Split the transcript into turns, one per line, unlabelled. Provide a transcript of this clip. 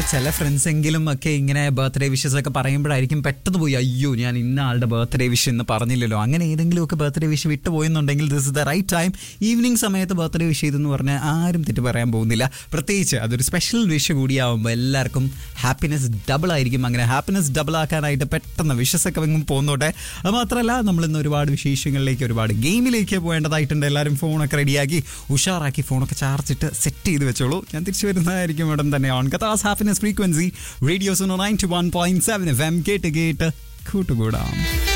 ചില ഫ്രണ്ട്സ് എങ്കിലും ഒക്കെ ഇങ്ങനെ ബർത്ത്ഡേ വിഷസ് ഒക്കെ പറയുമ്പോഴായിരിക്കും പെട്ടെന്ന് പോയി അയ്യോ ഞാൻ ഇന്ന ആളുടെ ബർത്ത്ഡേ വിഷ് എന്ന് പറഞ്ഞില്ലല്ലോ അങ്ങനെ ഏതെങ്കിലും ഒക്കെ ബർത്ത്ഡേ വിഷ് വിട്ടു പോയെന്നുണ്ടെങ്കിൽ this is the right time evening സമയത്ത് ബർത്ത്ഡേ വിഷ് ചെയ്തെന്ന് പറഞ്ഞാൽ ആരും തെറ്റ് പറയാൻ പോകുന്നില്ല പ്രത്യേകിച്ച് അതൊരു സ്പെഷ്യൽ വിഷ് കൂടിയാവുമ്പോൾ എല്ലാവർക്കും ഹാപ്പിനെസ് ഡബിൾ ആയിരിക്കും അങ്ങനെ ഹാപ്പിനെസ് ഡബിൾ ആക്കാനായിട്ട് പെട്ടെന്ന് വിഷസ് ഒക്കെ വെങ്ങും പോകുന്നോട്ടെ അത് മാത്രമല്ല നമ്മൾ ഇന്ന് ഒരുപാട് വിശേഷങ്ങളിലേക്ക് ഒരുപാട് ഗെയിമിലേക്ക് പോകേണ്ടതായിട്ടുണ്ട് എല്ലാവരും ഫോണൊക്കെ റെഡിയാക്കി ഉഷാറാക്കി ഫോണൊക്കെ ചാർജ് ഇട്ട് സെറ്റ് ചെയ്ത് വെച്ചോളൂ ഞാൻ തിരിച്ചു വരുന്നതായിരിക്കും ഉടൻ തന്നെ ഓൺ കഥാസ് happiness frequency radios ninety one point seven F M കേട്ട് കേട്ട് കൂട്ടുകൂടാം